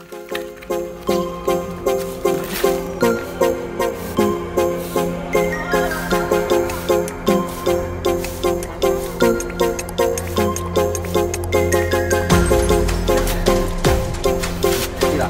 ഇതാ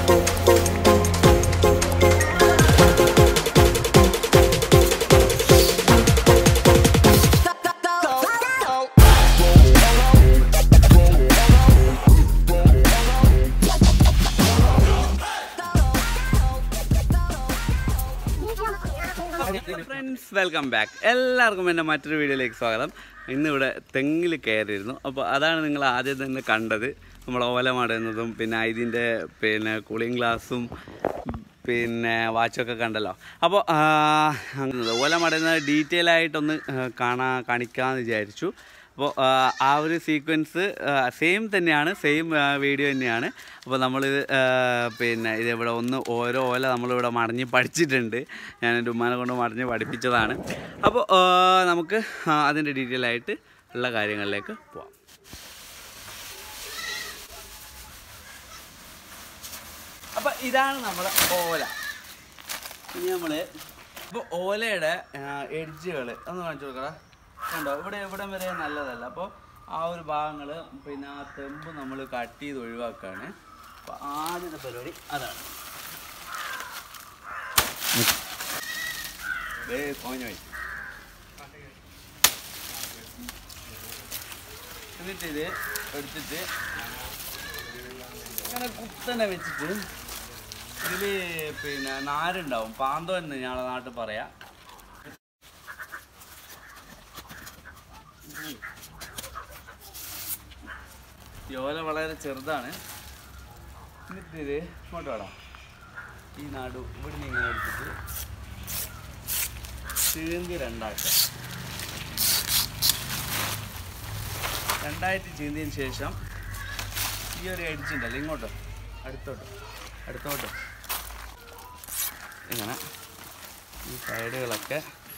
friends welcome back എല്ലാവർക്കും എൻ്റെ മറ്റൊരു വീഡിയോയിലേക്ക് സ്വാഗതം ഇന്നിവിടെ തെങ്ങിൽ കയറിയിരുന്നു അപ്പോൾ അതാണ് നിങ്ങൾ ആദ്യം തന്നെ കണ്ടത് നമ്മൾ ഓല മടയുന്നതും പിന്നെ ഇതിൻ്റെ പിന്നെ കൂളിംഗ് ഗ്ലാസും പിന്നെ വാച്ചൊക്കെ കണ്ടല്ലോ അപ്പോൾ അങ്ങനെ ഓല മടയുന്നത് ഡീറ്റെയിൽ ആയിട്ടൊന്ന് ആ, കാണാ കാണിക്കാമെന്ന് വിചാരിച്ചു അപ്പോൾ ആ ഒരു സീക്വൻസ് സെയിം തന്നെയാണ് സെയിം വീഡിയോ തന്നെയാണ് അപ്പോൾ നമ്മളിത് ആ, പിന്നെ ഇതിവിടെ ഒന്ന് ഓരോ ഓല നമ്മളിവിടെ മടഞ്ഞ് പഠിച്ചിട്ടുണ്ട് ഞാൻ എൻ്റെ ഉമ്മാനെ കൊണ്ട് മടഞ്ഞ് പഠിപ്പിച്ചതാണ് അപ്പോൾ ആ, നമുക്ക് ആ, അതിൻ്റെ ഡീറ്റെയിൽ ആയിട്ട് ഉള്ള കാര്യങ്ങളിലേക്ക് പോവാം അപ്പോൾ ഇതാണ് നമ്മുടെ ഓല ഇനി നമ്മൾ ഇപ്പോൾ ഓലയുടെ എഡ്ജുകൾ ഒന്ന് കാണിച്ചു കൊടുക്കടാ കണ്ടോ ഇവിടെ ഇവിടെ വരെ നല്ലതല്ല അപ്പോൾ ആ ഒരു ഭാഗങ്ങൾ പിന്നെ ആ തെമ്പ് നമ്മൾ കട്ട് ചെയ്ത് ഒഴിവാക്കുകയാണ് അപ്പോൾ ആദ്യത്തെ പരിപാടി അതാണ് ദേ കോഞ്ഞു പോയി എന്നിട്ട് ഇത് എടുത്തിട്ട് ഇങ്ങനെ കുത്തനെ വെച്ചിട്ട് ഇതില് പിന്നെ നാരുണ്ടാവും പാന്തോ എന്ന് ഞങ്ങളെ നാട്ടിൽ പറയാ യോല വളരെ ചെറുതാണ് എന്നിട്ട് ഇത് ഇങ്ങോട്ട് വേടാം ഈ നടു ഇവിടുന്ന് ഇങ്ങനെ എടുത്തിട്ട് ചീന്തി രണ്ടാക്കാം രണ്ടായിട്ട് ചീന്തിയതിന് ശേഷം ഈ ഒരു എഡ്ജ് ഉണ്ടല്ലോ ഇങ്ങോട്ടോ അടുത്തോട്ടോ അടുത്തോട്ടോ ഇങ്ങനെ ഈ സൈഡുകളൊക്കെ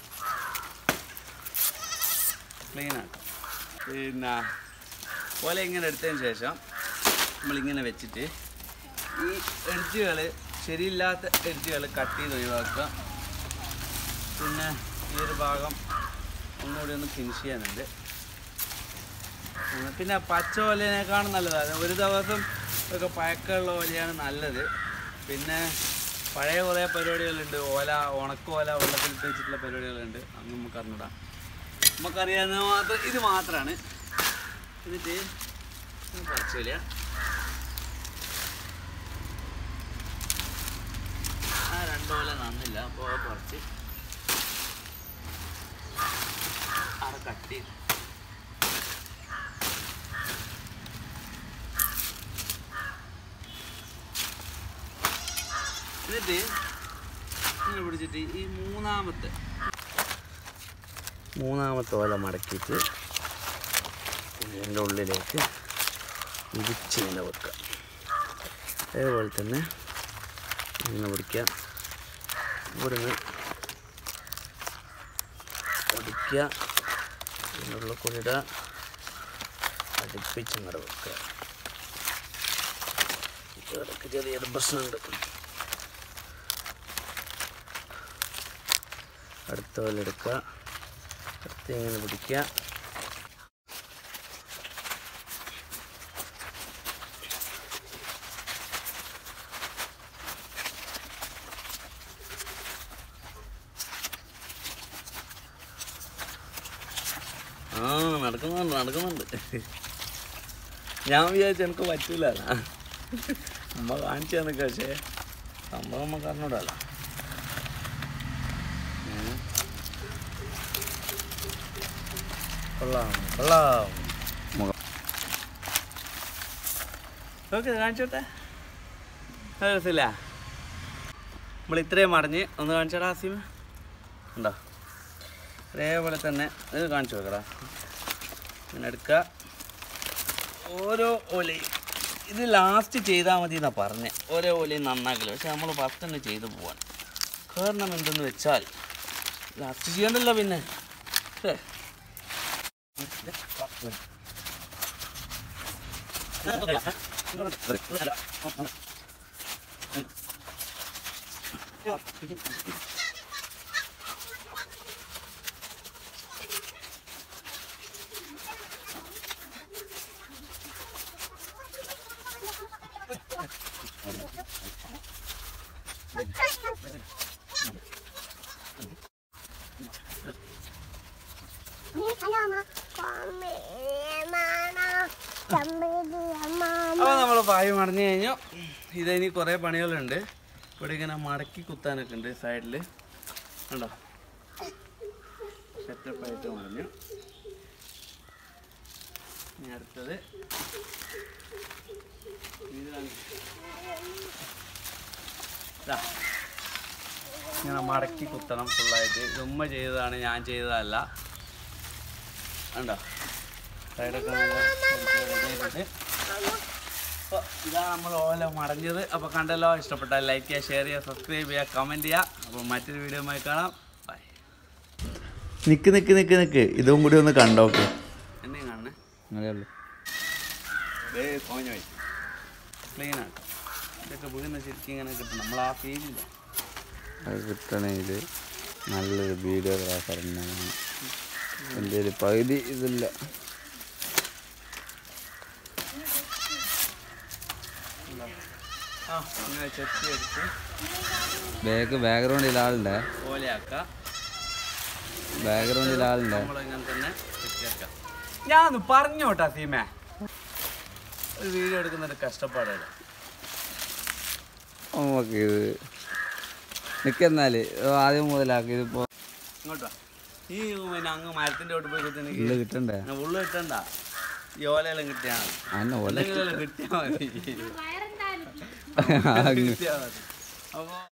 ക്ലീൻ ആക്കാം പിന്നെ പോലെ ഇങ്ങനെ എടുത്തതിന് ശേഷം നമ്മളിങ്ങനെ വെച്ചിട്ട് ഈ എഡ്ജുകൾ ശരിയില്ലാത്ത എഡ്ജുകൾ കട്ട് ചെയ്ത് ഒഴിവാക്കുക പിന്നെ ഈ ഒരു ഭാഗം ഒന്നുകൂടി ഒന്ന് ഫിനിഷ് ചെയ്യാനുണ്ട് ഉം, പിന്നെ പച്ച ഓലേനേക്കാളും നല്ലതാണ് ഒരു ദിവസം ഒക്കെ പഴക്കമുള്ള ഓലയാണ് നല്ലത് പിന്നെ പഴയ കുറേ പരിപാടികളുണ്ട് ഓല ഉണക്ക ഓല വെള്ളത്തിലിട്ട് വെച്ചിട്ടുള്ള പരിപാടികളുണ്ട് അത് നമുക്ക് അറിഞ്ഞൂടാ നമുക്കറിയാവുന്ന മാത്രം ഇത് മാത്രമാണ് എന്നിട്ട് പറിച്ചില്ല ആ രണ്ടോല നന്നില്ല അപ്പോൾ കുറച്ച് അവിടെ കട്ട് ചെയ്ത് എന്നിട്ട് ഇങ്ങനെ പിടിച്ചിട്ട് ഈ മൂന്നാമത്തെ മൂന്നാമത്തെ ഓല മടക്കിയിട്ട് ഇതിൻ്റെ ഉള്ളിലേക്ക് ഇടിച്ചിങ്ങനെ വെക്കുക അതേപോലെ തന്നെ ഇങ്ങനെ പിടിക്കുക ഇവിടുന്ന് ഒടിക്കുക ഇതിനുള്ള കുഴിട അടുപ്പിച്ചിങ്ങടെ വെക്കുക ഇവിടേക്ക് ചെറിയൊരു പ്രശ്നമുണ്ട് അടുത്ത പോലെ എടുക്കുക അടുത്ത് ഇങ്ങനെ പിടിക്കുക ആ നടക്കുന്നുണ്ട് നടക്കുന്നുണ്ട് ഞാൻ വിചാരിച്ചു എനിക്ക് പറ്റൂല അമ്മ കാണിച്ചു തന്നൊക്കെ പക്ഷേ സംഭവം നമുക്ക് അറിഞ്ഞൂടല്ലോ ഉം. കൊള്ളാം കൊള്ളാം മുഖം ഓക്കെ കാണിച്ചോട്ടെ അത് രസമില്ല നമ്മൾ ഇത്രയും മടഞ്ഞ് ഒന്ന് കാണിച്ചോടാ ആസിമ ഉണ്ടോ അതേപോലെ തന്നെ ഇത് കാണിച്ചു വെക്കടാ ഇങ്ങനെ എടുക്കുക ഓരോ ഓലയും ഇത് ലാസ്റ്റ് ചെയ്താൽ മതി എന്നാണ് പറഞ്ഞത് ഓരോ ഓലയും നന്നാക്കില്ല പക്ഷെ നമ്മൾ ഫസ്റ്റ് തന്നെ ചെയ്തു പോവാൻ കാരണം എന്തെന്ന് വെച്ചാൽ ലാസ്റ്റ് ചെയ്യണ്ടല്ലോ പിന്നെ ഛേ. അപ്പോൾ നമ്മൾ പായ മടഞ്ഞു കഴിഞ്ഞു ഇതിനി കുറേ പണികളുണ്ട് ഇവിടെ ഇങ്ങനെ മടക്കി കുത്താനൊക്കെ ഉണ്ട് സൈഡിൽ കണ്ടോ സെറ്റപ്പായിട്ട് മടഞ്ഞു ഇനി അടുത്തത് ഇതാണ്. ദാ. ഇങ്ങനെ മടക്കി കുത്തണം ഫുള്ളായിട്ട് ഇത് ഉമ്മ ചെയ്തതാണ് ഞാൻ ചെയ്തതല്ല കണ്ടോ സൈഡൊക്കെ നല്ല റെഡിയായിട്ടുണ്ട് അപ്പോൾ ഇതാണ് നമ്മൾ ഓല മടഞ്ഞത് അപ്പോൾ കണ്ടല്ലോ ഇഷ്ടപ്പെട്ടാൽ ലൈക്ക് ചെയ്യുക ഷെയർ ചെയ്യുക സബ്സ്ക്രൈബ് ചെയ്യുക കമൻറ്റ് ചെയ്യുക അപ്പോൾ മറ്റൊരു വീഡിയോയുമായി കാണാം ബൈ നിക്ക് നിക്ക് നിക്ക് നിക്ക് ഇതും കൂടി ഒന്ന് കണ്ടോക്ക് എന്നെയും കാണണേ അങ്ങനെയുള്ളൂ വേ കോഞ്ഞ പോയി ക്ലീൻ ആണ് ഇതൊക്കെ വീഴുന്ന ശരിക്കും ഇങ്ങനെ കിട്ടും നമ്മൾ ആ ഫീലില്ല അത് കിട്ടണേൽ നല്ലൊരു വീഡിയോഗ്രാഫർ തന്നെയാണ് എൻ്റെ ഒരു പകുതി ഇതില്ല ആ ഇങ്ങനെ ചെത്തി എടുത്ത് ബാക്ക് ബാക്ക്ഗ്രൗണ്ടിൽ ആളുണ്ടേ ഓലയാക്കുക ബാക്ക്ഗ്രൗണ്ടിൽ ആളുണ്ടേ നമ്മളിങ്ങനെ തന്നെ ചെത്തിയാക്കാം ഞാൻ പറഞ്ഞോട്ടാ സീമേ ഒരു വീഡിയോ എടുക്കുന്നൊരു കഷ്ടപ്പാടല്ലേ നമുക്ക് ഇത് നിൽക്കെന്നാൽ ആദ്യം മുതലാക്കി ഇതിപ്പോൾ ഇങ്ങോട്ടോ ഈ പിന്നെ അങ്ങ് മരത്തിന്റെ ഓട്ട് പോയി കുത്തി ഉള്ളിൽ കിട്ടണ്ടേ ഉള്ളു കിട്ടണ്ട ഈ ഓലയെല്ലാം കിട്ടിയാണ് അന്നെ ഒല എന്തെങ്കിലും കിട്ടിയാൽ മതി അങ്ങ് കിട്ടിയാൽ മതി അപ്പോൾ